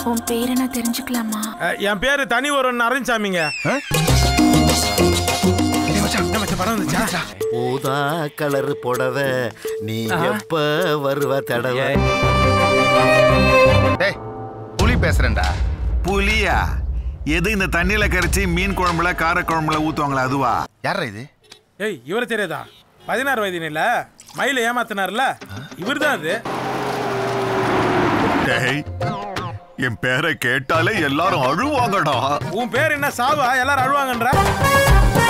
உன் பேர் என்ன தெரிஞ்சுக்கலாமா அஹ், என் பேரு தனி ஒரு அரஞ்சாமிங்க படம் வந்துச்சா ஊதா கலர் புடவை நீ எப்ப வருவ தடவை டேய் புலி பேசுறேன்டா புலியா எது இந்த தண்ணியில கரைச்சி மீன் குழம்புல கார குழம்புல ஊத்துவாங்களா அதுவா யாரா இது ஏய் இவர் தெரியாதா பதினாறு வயது இல்ல மயில ஏமாத்தினார்ல இவர்தான் அது டேய் என் பேரை கேட்டாலே எல்லாரும் அழுவாங்கடா உன் பேர் என்ன சாவா எல்லாரும் அழுவாங்கன்ற